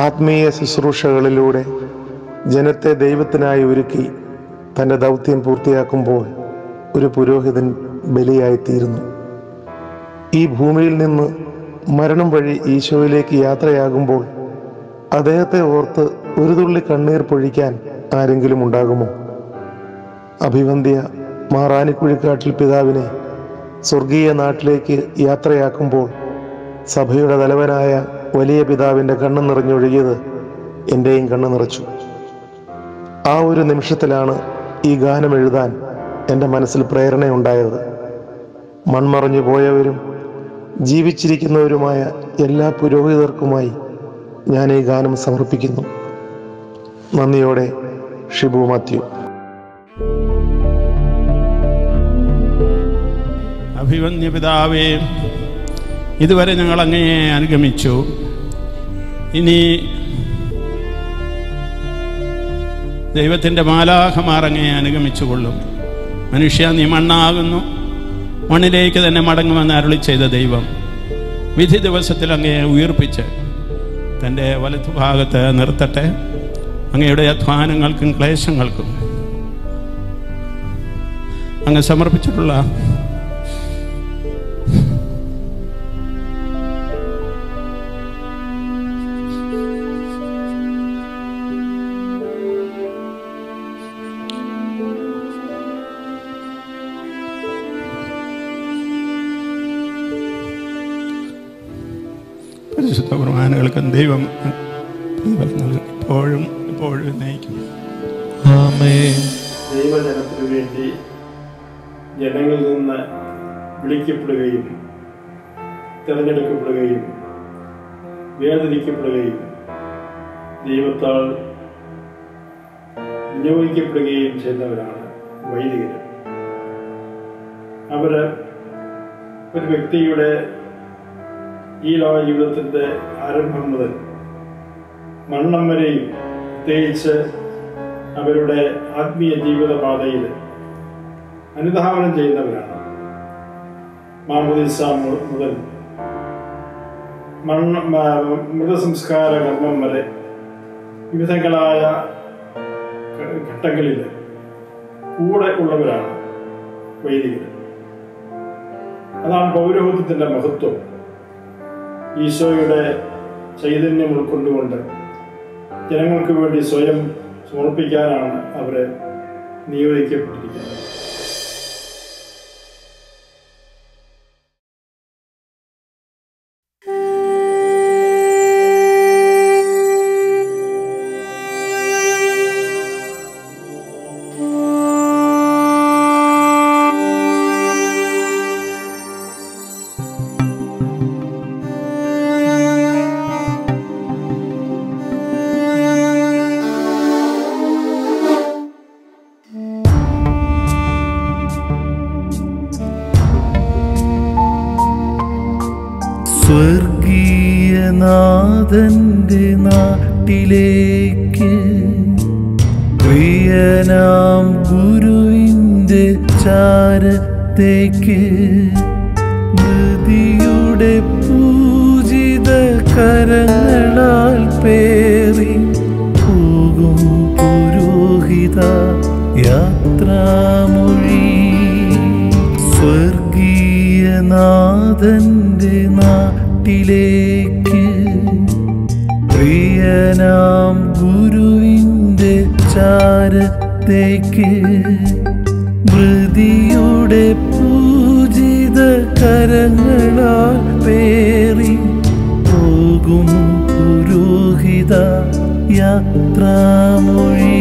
ആത്മീയ ശുശ്രൂഷകളിലൂടെ ജനത്തെ ദൈവത്തിനായി ഒരുക്കി തൻ്റെ ദൗത്യം പൂർത്തിയാക്കുമ്പോൾ ഒരു പുരോഹിതൻ ബലിയായിത്തീരുന്നു ഈ ഭൂമിയിൽ നിന്ന് മരണം വഴി ഈശോയിലേക്ക് യാത്രയാകുമ്പോൾ അദ്ദേഹത്തെ ഓർത്ത് ഒരു തുള്ളി കണ്ണീർ പൊഴിക്കാൻ ആരെങ്കിലും ഉണ്ടാകുമോ അഭിവന്ധ്യ മാറാനിക്കുഴിക്കാട്ടിൽ പിതാവിനെ സ്വർഗീയ നാട്ടിലേക്ക് യാത്രയാക്കുമ്പോൾ സഭയുടെ തലവനായ വലിയ പിതാവിൻ്റെ കണ്ണ് നിറഞ്ഞൊഴുകിയത് എൻ്റെയും കണ്ണ് നിറച്ചു ആ ഒരു നിമിഷത്തിലാണ് ഈ ഗാനം എഴുതാൻ എൻ്റെ മനസ്സിൽ പ്രേരണയുണ്ടായത് മൺമറഞ്ഞു പോയവരും ജീവിച്ചിരിക്കുന്നവരുമായ എല്ലാ പുരോഹിതർക്കുമായി ഞാൻ ഈ ഗാനം സമർപ്പിക്കുന്നു നന്ദിയോടെ ഷിബു മാത്യു അഭിവന്യ പിതാവേ ഇതുവരെ ഞങ്ങൾ അങ്ങയെ അനുഗമിച്ചു ഇനി ദൈവത്തിൻ്റെ മാലാഖമാർ അങ്ങയെ അനുഗമിച്ചുകൊള്ളും മനുഷ്യ നീ മണ്ണാകുന്നു മണ്ണിലേക്ക് തന്നെ മടങ്ങുമെന്ന് അരുളി ചെയ്ത ദൈവം വിധി ദിവസത്തിൽ അങ്ങയെ ഉയർപ്പിച്ച് തൻ്റെ വലത്തുഭാഗത്ത് നിർത്തട്ടെ അങ്ങയുടെ അധ്വാനങ്ങൾക്കും ക്ലേശങ്ങൾക്കും അങ്ങ് സമർപ്പിച്ചിട്ടുള്ള പരിശുദ്ധ കുർബാനകൾക്കും ദൈവം പ്രതിഫലം നൽകും ഇപ്പോഴും ഇപ്പോഴും നയിക്കും ദൈവജനത്തിനു വേണ്ടി ജനങ്ങളിൽ നിന്ന് വിളിക്കപ്പെടുകയും തിരഞ്ഞെടുക്കപ്പെടുകയും വേദനിക്കപ്പെടുകയും ദൈവത്താൽ വിനിയോഗിക്കപ്പെടുകയും ചെയ്യുന്നവരാണ് വൈദികർ അവര് ഒരു വ്യക്തിയുടെ ഈ ലോക ജീവിതത്തിൻ്റെ ആരംഭം മുതൽ മരണം വരെയും പ്രത്യേകിച്ച് അവരുടെ ആത്മീയ ജീവിത പാതയിൽ അനുധാവനം ചെയ്യുന്നവരാണ് മാമുദിസ മു- മുതൽ മണ്ണ മ- മൃതസംസ്കാര കർമ്മം വരെ വിവിധങ്ങളായ ഘ- ഘട്ടങ്ങളിൽ കൂടെ ഉള്ളവരാണ് വൈദികർ അതാണ് പൗരോഹിത്യത്തിൻ്റെ മഹത്വം ഈശോയുടെ ചൈതന്യം ഉൾക്കൊണ്ടുകൊണ്ട് ജനങ്ങൾക്ക് വേണ്ടി സ്വയം സമർപ്പിക്കാനാണ് അവരെ നിയോഗിക്കപ്പെട്ടിരിക്കുന്നത് സ്വർഗീയനാഥന്റെ നാട്ടിലേക്ക് പ്രിയനാം ഗുരുവിൻ്റെ ചാരത്തേക്ക് മൃതിയുടെ പൂജിത കരങ്ങളാൽ പേറി പോകും പുരോഹിത യാത്രാമൊഴി സ്വർഗീയനാഥന്റെ നാട്ടിലേക്ക് പ്രിയനാം ഗുരുവിൻ്റെ ചാരത്തേക്ക് മൃതിയുടെ പൂജിത കരങ്ങളാൽ പേറി പോകും പുരോഹിത യാത്രാമൊഴി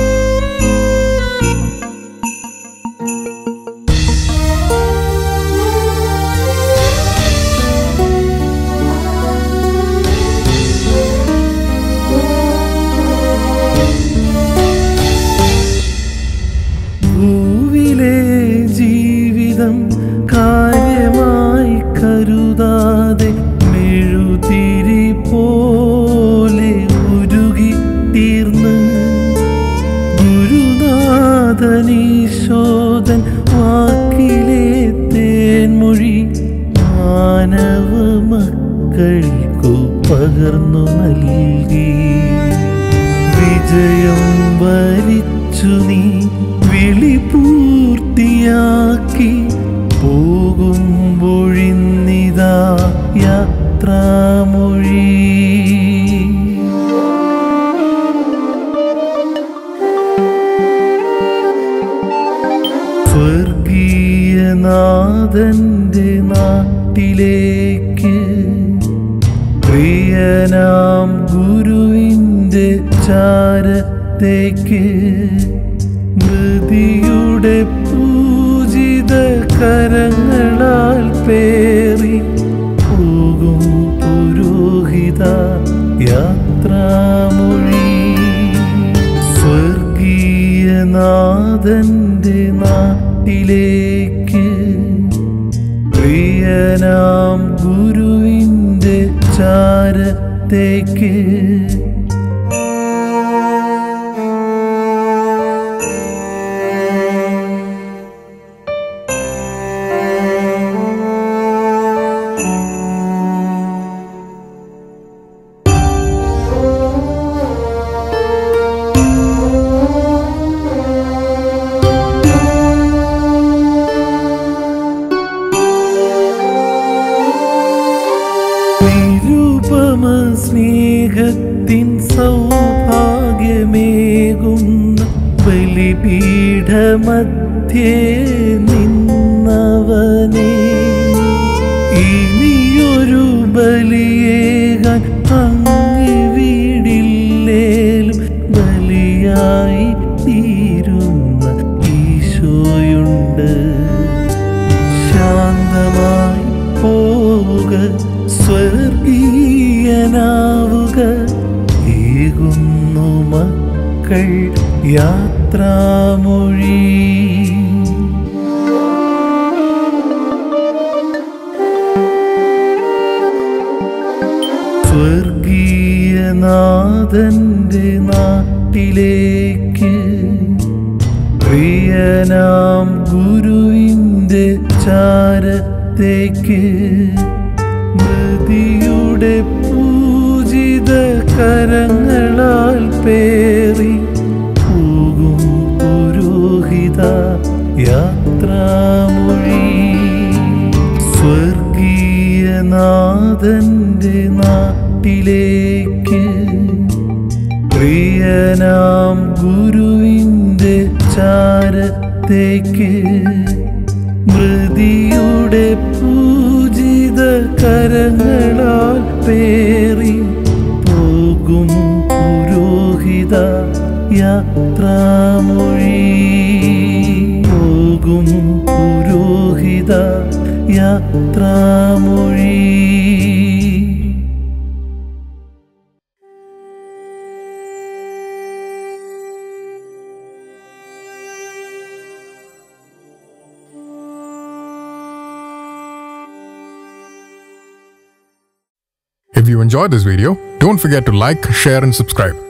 ും വിജയം വരിച്ചു നീ വിളി പൂർത്തിയാക്കി പോകുമ്പൊഴിന്നിതാ യാത്രാമൊഴി സ്വർഗീയനാഥന്റെ നാട്ടിലേക്ക് പ്രിയനാം ഗുരുവിൻ്റെ ചാരത്തേക്ക് മൃതിയുടെ പൂജിത കരങ്ങളാൽ പേറി പോകും പുരോഹിത യാത്രാമൊഴി സ്വർഗീയനാഥന്റെ നാട്ടിലേക്ക് പ്രിയനാം ഗുരുവിൻ്റെ ചാരത്തേക്ക് നിരുപമ സ്നേഹത്തിൻ സൗഭാഗ്യമേകുന്ന ബലിപീഠമധ്യേ നിന്നവനെ ഇനിയൊരു ബലിയേകാൻ അങ്ങിവിടില്ലേലും ബലിയായി തീരുന്ന ഈശോയുണ്ട് ശാന്തമായി പോവുക സ്വർഗീയനാവുക ഏകുന്നു മക്കൾ യാത്രാമൊഴി സ്വർഗീയനാഥന്റെ നാട്ടിലേക്ക് പ്രിയനാം ഗുരുവിൻ്റെ ചാരത്തേക്ക് മൃതിയുടെ പൂജിത കരങ്ങളാൽ പേറി പോകും പുരോഹിത യാത്രാമൊഴി സ്വർഗീയനാഥന്റെ നാട്ടിലേക്ക് പ്രിയനാം ഗുരുവിൻ്റെ ചാരത്തേക്ക് മൃതിയുടെ പൂജിത കരങ്ങളാൽ പേറി പോകും പുരോഹിത യാത്രാമൊഴി പോകും പുരോഹിത യാത്രാമൊഴി If you enjoyed this video, don't forget to like, share, and subscribe.